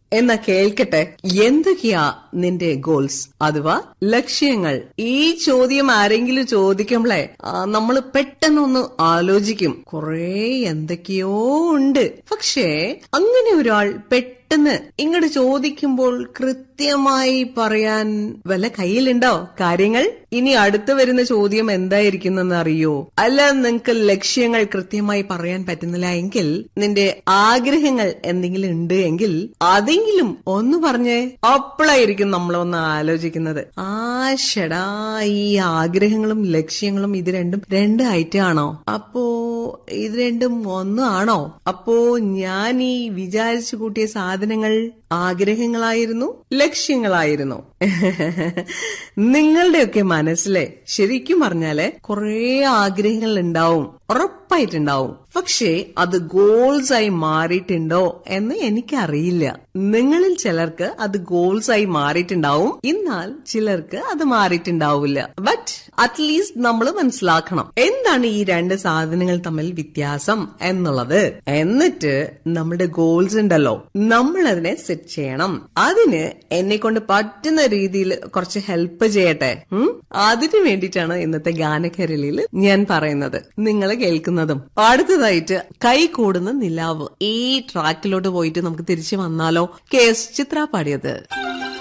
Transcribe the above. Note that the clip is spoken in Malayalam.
എന്നാ കേൾക്കട്ടെ എന്തൊക്കെയാ നിന്റെ ഗോൾസ് അഥവാ ലക്ഷ്യങ്ങൾ ഈ ചോദ്യം ആരെങ്കിലും ചോദിക്കുമ്പളേ നമ്മൾ പെട്ടെന്നൊന്ന് ആലോചിക്കും കുറേ എന്തൊക്കെയോ ഉണ്ട് പക്ഷേ അങ്ങനെ ഒരാൾ പെട്ടെന്ന് ഇങ്ങോട്ട് ചോദിക്കുമ്പോൾ കൃത്യമായി പറയാൻ വല്ല കയ്യിലുണ്ടോ കാര്യങ്ങൾ ഇനി അടുത്ത് വരുന്ന ചോദ്യം എന്തായിരിക്കുന്നെന്ന് അറിയോ അല്ല നിങ്ങക്ക് ലക്ഷ്യങ്ങൾ കൃത്യമായി പറയാൻ പറ്റുന്നില്ല എങ്കിൽ നിന്റെ ആഗ്രഹങ്ങൾ എന്തെങ്കിലും ഉണ്ട് എങ്കിൽ അതെങ്കിലും ഒന്ന് പറഞ്ഞേ അപ്പോഴായിരിക്കും നമ്മളൊന്ന് ആലോചിക്കുന്നത് ആഷടാ ഈ ആഗ്രഹങ്ങളും ലക്ഷ്യങ്ങളും ഇത് രണ്ടും രണ്ട് ഐറ്റം ആണോ അപ്പോ ഇത് രണ്ടും ഒന്നാണോ അപ്പോ ഞാൻ ഈ വിചാരിച്ചു കൂട്ടിയ സാധനങ്ങൾ ആഗ്രഹങ്ങളായിരുന്നു ലക്ഷ്യങ്ങളായിരുന്നു നിങ്ങളുടെയൊക്കെ മനസ്സിലെ ശരിക്കും പറഞ്ഞാല് കുറേ ആഗ്രഹങ്ങൾ ഉണ്ടാവും ഉറപ്പായിട്ടുണ്ടാവും പക്ഷേ അത് ഗോൾസ് ആയി മാറിയിട്ടുണ്ടോ എന്ന് എനിക്കറിയില്ല നിങ്ങളിൽ ചിലർക്ക് അത് ഗോൾസ് ആയി മാറിയിട്ടുണ്ടാവും എന്നാൽ ചിലർക്ക് അത് മാറിയിട്ടുണ്ടാവില്ല ബട്ട് അറ്റ്ലീസ്റ്റ് നമ്മൾ മനസ്സിലാക്കണം എന്താണ് ഈ രണ്ട് സാധനങ്ങൾ തമ്മിൽ വ്യത്യാസം എന്നുള്ളത് എന്നിട്ട് നമ്മുടെ ഗോൾസ് ഉണ്ടല്ലോ നമ്മൾ അതിനെ സെറ്റ് ചെയ്യണം അതിന് എന്നെ കൊണ്ട് പറ്റുന്ന രീതിയിൽ കുറച്ച് ഹെൽപ്പ് ചെയ്യട്ടെ ഉം? അതിനു വേണ്ടിയിട്ടാണ് ഇന്നത്തെ ഗാനകരളിയിൽ ഞാൻ പറയുന്നത് നിങ്ങൾ കേൾക്കുന്നതും അടുത്തതായിട്ട് കൈ കൂടുന്ന നിലാവ് ഈ ട്രാക്കിലോട്ട് പോയിട്ട് നമുക്ക് തിരിച്ചു വന്നാലോ കെ എസ് ചിത്ര പാടിയത്